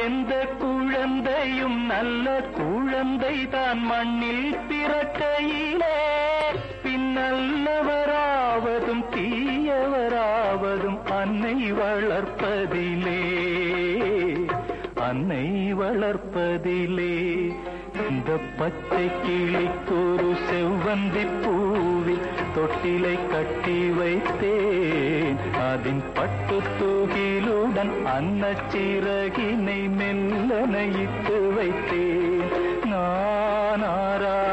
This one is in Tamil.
எந்த குழந்தையும் நல்ல குழந்தை தான் மண்ணில் பிறக்கையிலே பின்னல்லவராவதும் தீயவராவதும் அன்னை வளர்ப்பதிலே அன்னை வளர்ப்பதிலே இந்த பச்சை கிளிக்கொரு செவ்வந்தி பூவில் தொட்டிலை கட்டி வைத்தேன் அதன் பட்டு தூகிலுடன் அன்னச்சிறகினை மெல்லனையிட்டு வைத்தேன் நான் ஆரா